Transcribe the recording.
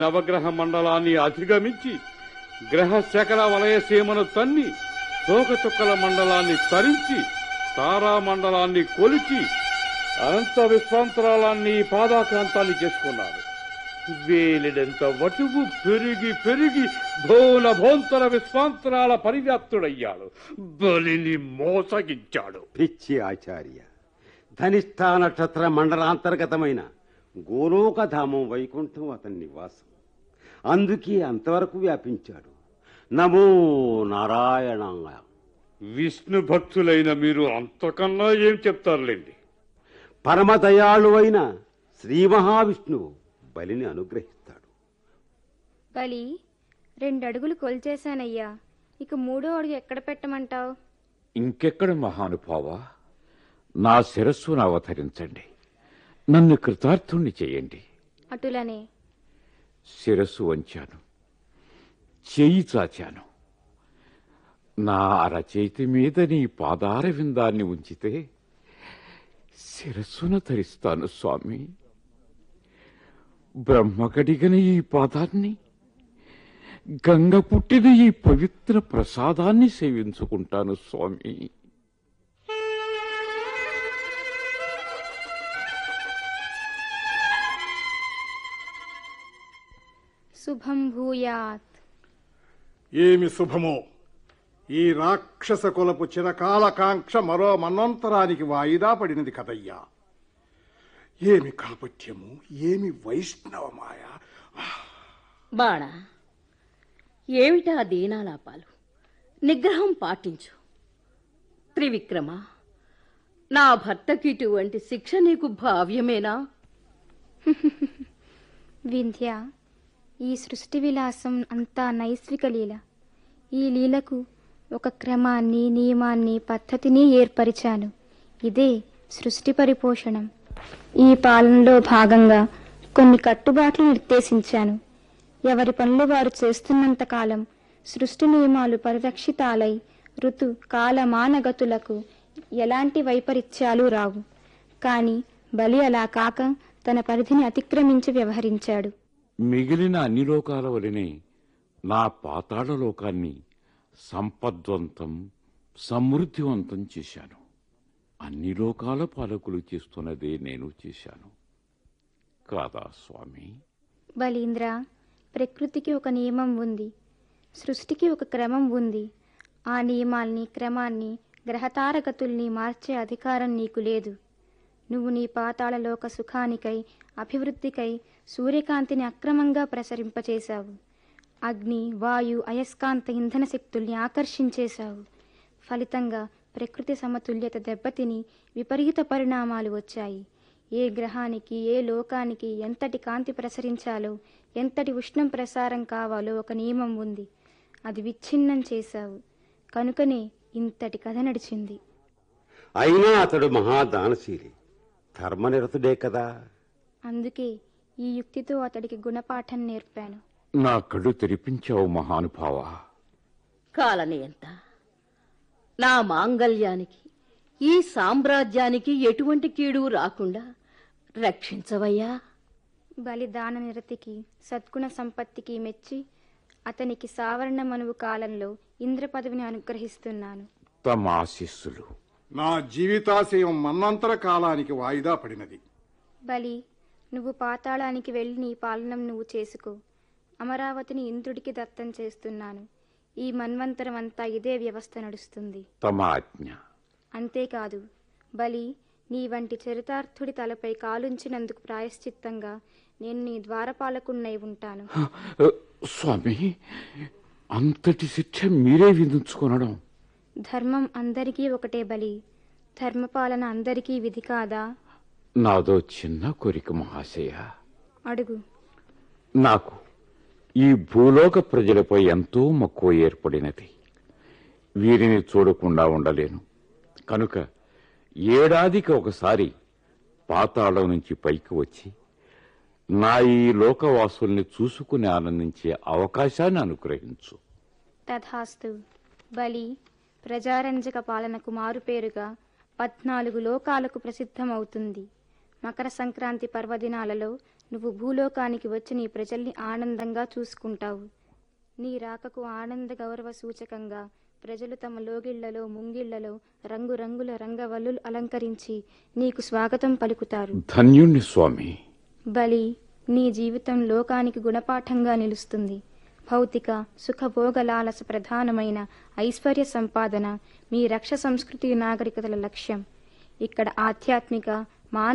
నవగ్రహ మండలాన్ని అధిగమించి గ్రహ శకల వలయ సీమను తన్ని తోకచుక్కల మండలాన్ని తరించి తారా మండలాన్ని కొలిచి అనంత విశ్వాంతరాలాన్ని పాదాక్రాంతాన్ని చేసుకున్నారు వేలిడంత వటువు పెరిగి పెరిగి భోన భోంతర విశ్వాంతరాల పరివ్యాప్తుడయ్యాడు బలిని మోసగించాడు పిచ్చి ఆచార్య ధనిష్ఠా నక్షత్ర మండలాంతర్గతమైన గోలోకధామం వైకుంఠం అతని నివాసం అందుకే అంతవరకు వ్యాపించాడు నమో నారాయణాయ విష్ణు భక్తులైన మీరు అంతకన్నా ఏం చెప్తారులేండి పరమదయాళువైన శ్రీ మహావిష్ణువు బలిని అనుగ్రహిస్తాడు బలి రెండు అడుగులు కొలిచేశానయ్యా ఇక మూడో అడుగు ఎక్కడ పెట్టమంటావు ఇంకెక్కడ మహానుభావ నా శిరస్సును అవతరించండి నన్ను కృతార్థుణ్ణి చేయండి అటులనే శిరస్సు వంచాను చెయ్యి చాచాను నా అరచేతి మీద నీ పాదార విందాన్ని ఉంచితే శిరస్సును ధరిస్తాను స్వామి బ్రహ్మ కడిగిన ఈ పాదాన్ని గంగ పుట్టిన ఈ పవిత్ర ప్రసాదాన్ని సేవించుకుంటాను స్వామి శుభం భూయాత్ ఏమి శుభమో ఈ రాక్షస కులపు చిరకాల కాంక్ష మరో మన్వంతరానికి వాయిదా పడినది కదయ్యా ఏమి కాపట్యము ఏమి వైష్ణవమాయ బాణ ఏమిటా దీనాలాపాలు నిగ్రహం పాటించు త్రివిక్రమ నా భర్తకి ఇటువంటి శిక్ష నీకు భావ్యమేనా వింధ్య ఈ సృష్టి విలాసం అంతా నైస్విక లీల ఈ లీలకు ఒక క్రమాన్ని నియమాన్ని పద్ధతిని ఏర్పరిచాను ఇదే సృష్టి పరిపోషణం ఈ పాలనలో భాగంగా కొన్ని కట్టుబాట్లు నిర్దేశించాను ఎవరి పనులు వారు చేస్తున్నంత కాలం సృష్టి నియమాలు పరిరక్షితాలై ఋతు కాలమానగతులకు ఎలాంటి వైపరీత్యాలు రావు కాని బలి అలా కాక తన పరిధిని అతిక్రమించి వ్యవహరించాడు మిగిలిన అన్ని లోకాల వలనే నా పాతాళ లోకాన్ని సంపద్వంతం సమృద్ధివంతం చేశాను అన్ని లోకాల పాలకులు చేస్తున్నదే నేను చేశాను కాదా స్వామి బలీంద్ర ప్రకృతికి ఒక నియమం ఉంది సృష్టికి ఒక క్రమం ఉంది ఆ నియమాల్ని క్రమాన్ని గ్రహతారగతుల్ని మార్చే అధికారం నీకు లేదు నువ్వు నీ పాతాళలోక సుఖానికై అభివృద్ధికై సూర్యకాంతిని అక్రమంగా ప్రసరింపచేశావు అగ్ని వాయు అయస్కాంత ఇంధన శక్తుల్ని ఆకర్షించేశావు ఫలితంగా ప్రకృతి సమతుల్యత దెబ్బతిని విపరీత పరిణామాలు వచ్చాయి ఏ గ్రహానికి ఏ లోకానికి ఎంతటి కాంతి ప్రసరించాలో ఎంతటి ఉష్ణం ప్రసారం కావాలో ఒక నియమం ఉంది అది విచ్ఛిన్నం చేశావు కనుకనే ఇంతటి కథ నడిచింది అయినా అతడు మహాదానశీలి ధర్మనిరతుడే కదా అందుకే ఈ యుక్తితో అతడికి గుణపాఠం నేర్పాను నా కళ్ళు తెరిపించావు మహానుభావా కాలని ఎంత నా మాంగల్యానికి ఈ సామ్రాజ్యానికి ఎటువంటి కీడు రాకుండా రక్షించవయ్యా బలిదాన నిరతికి సద్గుణ సంపత్తికి మెచ్చి అతనికి సావరణ మనువు కాలంలో ఇంద్ర పదవిని అనుగ్రహిస్తున్నాను తమ ఆశీస్సులు నా జీవితాశయం మన్వంతర కాలానికి వాయిదా పడినది బలి నువ్వు పాతాళానికి వెళ్ళి నీ పాలనం నువ్వు చేసుకో అమరావతిని ఇంద్రుడికి దత్తం చేస్తున్నాను ఈ మన్వంతరం అంతా ఇదే వ్యవస్థ నడుస్తుంది తమ ఆజ్ఞ అంతేకాదు బలి నీ వంటి చరితార్థుడి తలపై కాలుంచినందుకు ప్రాయశ్చిత్తంగా నేను నీ ద్వారపాలకున్నై ఉంటాను ఆ, స్వామి అంతటి శిక్ష మీరే విధించుకొనడం ధర్మం అందరికీ ఒకటే బలి ధర్మపాలన అందరికీ విధి కాదా నాదో చిన్న కోరిక మహాశయ అడుగు నాకు ఈ భూలోక ప్రజలపై ఎంతో మక్కువ ఏర్పడినది వీరిని చూడకుండా ఉండలేను కనుక ఏడాదికి ఒకసారి పాతాళం నుంచి పైకి వచ్చి నా ఈ లోకవాసుల్ని చూసుకుని ఆనందించే అవకాశాన్ని అనుగ్రహించు తథాస్తు బలి ప్రజారంజక పాలనకు మారుపేరుగా పద్నాలుగు లోకాలకు ప్రసిద్ధమవుతుంది మకర సంక్రాంతి పర్వదినాలలో నువ్వు భూలోకానికి వచ్చి నీ ప్రజల్ని ఆనందంగా చూసుకుంటావు నీ రాకకు ఆనంద గౌరవ సూచకంగా ప్రజలు తమ లోగిళ్లలో ముంగిళ్లలో రంగురంగుల రంగవల్లులు అలంకరించి నీకు స్వాగతం పలుకుతారు ధన్యుణ్ణి స్వామి బలి నీ జీవితం లోకానికి గుణపాఠంగా నిలుస్తుంది భౌతిక సుఖభోగలాలస ప్రధానమైన ఐశ్వర్య సంపాదన మీ రక్ష సంస్కృతి నాగరికతల లక్ష్యం ఇక్కడ ఆధ్యాత్మిక